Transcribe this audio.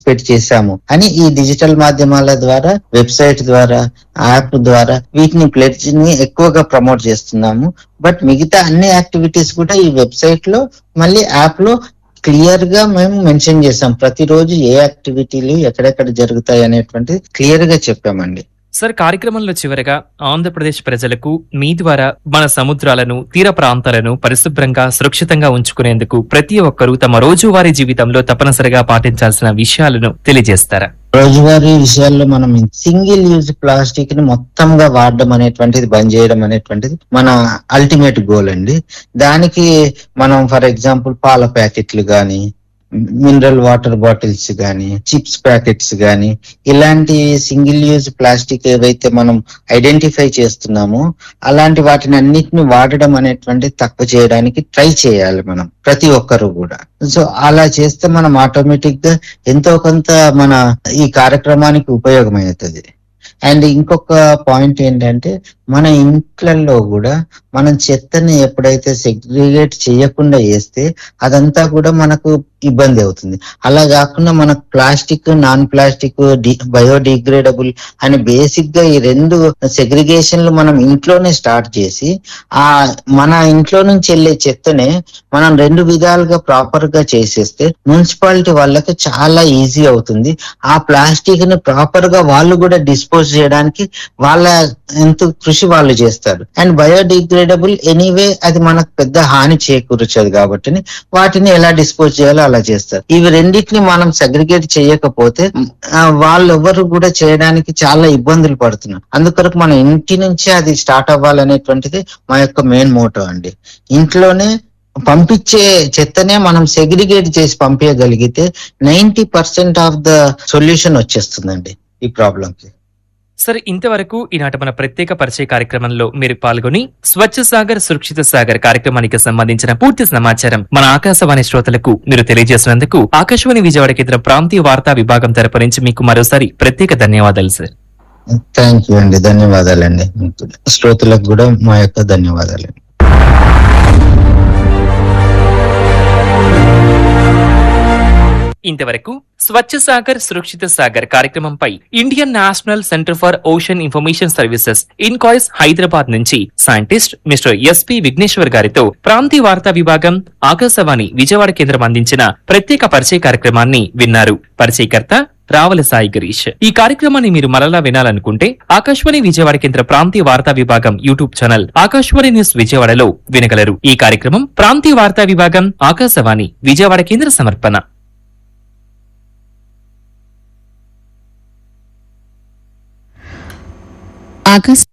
participate చేశాము అని ఈ డిజిటల్ మాధ్యమాల ద్వారా వెబ్సైట్ ద్వారా యాప్ ద్వారా వీటిని ప్లెడ్జ్ ని ఎక్కువగా ప్రమోట్ చేస్తున్నాము బట్ మిగతా అన్ని యాక్టివిటీస్ కూడా ఈ వెబ్సైట్ లో మళ్ళీ యాప్ లో క్లియర్ గా మేము మెన్షన్ చేసాం ప్రతిరోజు ఏ యాక్టివిటీలు ఎక్కడెక్కడ జరుగుతాయి అనేటువంటిది క్లియర్ గా చెప్పామండి సార్ కార్యక్రమంలో చివరగా ఆంధ్రప్రదేశ్ ప్రజలకు మీ ద్వారా మన సముద్రాలను తీర ప్రాంతాలను పరిశుభ్రంగా సురక్షితంగా ఉంచుకునేందుకు ప్రతి ఒక్కరూ తమ రోజువారీ జీవితంలో తప్పనిసరిగా పాటించాల్సిన విషయాలను తెలియజేస్తారా రోజువారీ విషయాల్లో మనం సింగిల్ యూజ్ ప్లాస్టిక్ ని మొత్తంగా వాడడం అనేటువంటిది బంద్ చేయడం అనేటువంటిది మన అల్టిమేట్ గోల్ అండి దానికి మనం ఫర్ ఎగ్జాంపుల్ పాల ప్యాకెట్లు గాని మినరల్ వాటర్ బాటిల్స్ గాని చిప్స్ ప్యాకెట్స్ గాని ఇలాంటి సింగిల్ యూజ్ ప్లాస్టిక్ ఏవైతే మనం ఐడెంటిఫై చేస్తున్నామో అలాంటి వాటిని అన్నిటిని వాడడం అనేటువంటి తక్కువ చేయడానికి ట్రై చేయాలి మనం ప్రతి ఒక్కరు కూడా సో అలా చేస్తే మనం ఆటోమేటిక్ గా ఎంతో కొంత మన ఈ కార్యక్రమానికి ఉపయోగమవుతుంది అండ్ ఇంకొక పాయింట్ ఏంటంటే మన ఇంట్లలో కూడా మనం చెత్తని ఎప్పుడైతే సెగ్రిగేట్ చేయకుండా వేస్తే అదంతా కూడా మనకు ఇబ్బంది అవుతుంది అలా కాకుండా మన ప్లాస్టిక్ నాన్ ప్లాస్టిక్ బయోడిగ్రేడబుల్ అని బేసిక్ గా ఈ రెండు సెగ్రిగేషన్లు మనం ఇంట్లోనే స్టార్ట్ చేసి ఆ మన ఇంట్లో నుంచి వెళ్ళే చెత్తనే మనం రెండు విధాలుగా ప్రాపర్ గా చేసేస్తే మున్సిపాలిటీ వాళ్ళకి చాలా ఈజీ అవుతుంది ఆ ప్లాస్టిక్ ని ప్రాపర్ గా వాళ్ళు కూడా డిస్పోజ్ చేయడానికి వాళ్ళ ఎంత కృషి వాళ్ళు చేస్తారు అండ్ బయోడిగ్రేడబుల్ ఎనీవే అది మనకు పెద్ద హాని చేకూర్చదు కాబట్టి వాటిని ఎలా డిస్పోజ్ చేయాలో అలా చేస్తారు ఇవి రెండింటిని మనం సెగ్రిగేట్ చేయకపోతే ఆ, వాళ్ళెవ్వరు కూడా చేయడానికి చాలా ఇబ్బందులు పడుతున్నారు అందుకొరకు మన ఇంటి నుంచే అది స్టార్ట్ అవ్వాలనేటువంటిది మా యొక్క మెయిన్ మోటో అండి ఇంట్లోనే పంపించే చెత్తనే మనం సెగ్రిగేట్ చేసి పంపించగలిగితే ninety percent of the solution వచ్చేస్తుందండి ఈ ప్రాబ్లం కి సార్ ఇంతవరకు ఈనాటి మన ప్రత్యేక పరిచయ కార్యక్రమంలో మీరు పాల్గొని స్వచ్ఛ సాగర్ సురక్షిత సాగర్ కార్యక్రమానికి సంబంధించిన పూర్తి సమాచారం మన ఆకాశవాణి శ్రోతలకు మీరు తెలియజేసినందుకు ఆకాశవాణి విజయవాడ కేంద్ర ప్రాంతీయ వార్తా విభాగం తరపు నుంచి మీకు మరోసారి ప్రత్యేక ధన్యవాదాలు సార్ థ్యాంక్ యూ అండి ధన్యవాదాలండి శ్రోతలకు కూడా మా యొక్క ధన్యవాదాలు ఇంతవరకు స్వచ్ఛ సాగర్ సురక్షిత సాగర్ కార్యక్రమంపై Indian National Centre for Ocean Information Services INCOIS Hyderabad నుంచి సైంటిస్ట్ మిస్టర్ ఎస్పి విఘ్నేశ్వర్ గారితో ప్రాంతీయ వార్తా విభాగం ఆకాశవాణి విజయవాడ కేంద్రం అందించిన ప్రత్యేక పరిచయ కార్యక్రమాన్ని విన్నారు పరిచయకర్త రావల సాయి గిరీష్ ఈ కార్యక్రమాన్ని మీరు మరలా వినాలనుకుంటే ఆకాశవాణి విజయవాడ కేంద్ర ప్రాంతీయ వార్తా విభాగం యూట్యూబ్ ఛానల్ ఆకాశవాణి న్యూస్ విజయవాడలో వినగలరు ఈ కార్యక్రమం ప్రాంతీయ వార్తా విభాగం ఆకాశవాణి విజయవాడ కేంద్ర సమర్పణ ఆకాశ